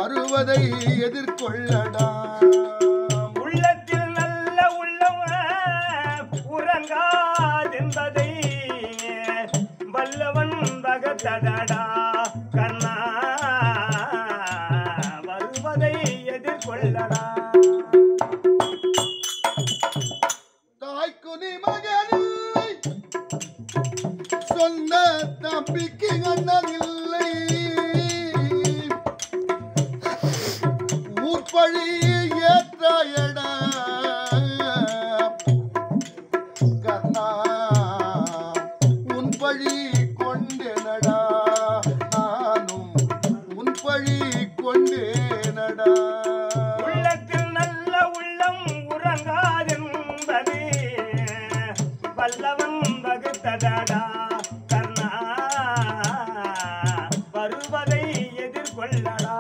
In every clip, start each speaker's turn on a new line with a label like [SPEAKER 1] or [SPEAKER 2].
[SPEAKER 1] வருவதை எதிர்கொள்ளடா
[SPEAKER 2] உள்ளத்தில் நல்ல உள்ளம் உறங்காதென்பதை வல்லவன் பகத்தடடா கண்ணா வருவதை எதிர்கொள்ளடா
[SPEAKER 1] தாய்க்கு நீ மகனில்லை சொன்ன தம்பிக்கு அண்ணன் இல்லை ஊர்பழி ஏற்றாயடா கண்ணா உன் பழி கொண்டேனடா நானும் உன் பழி கொண்டேனடா
[SPEAKER 2] உள்ளத்தில் நல்ல உள்ளம் உறங்காதென்பது வல்லவன் வகுத்ததடா கர்ணா வருவதை எதிர்கொள்ளடா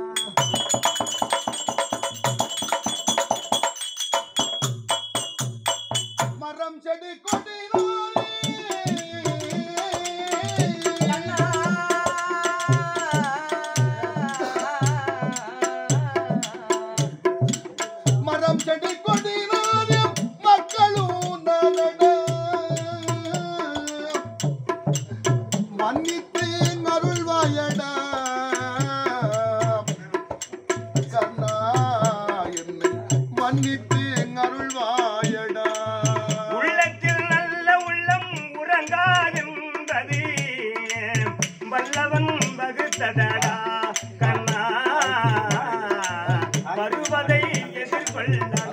[SPEAKER 1] மரம் செடி கொடினாலே மரம் செடி கொடினாலே மக்களும் நானடா மன்னித்து அருள்வாயடா கண்ணா என்னை மன்னித்து அருள்வாயடா
[SPEAKER 2] உள்ளத்தில் நல்ல உள்ளம் உறங்காதென்பது வல்லவன் வகுத்ததடா கண்ணா வருவதை எதிர்கொள்ளடா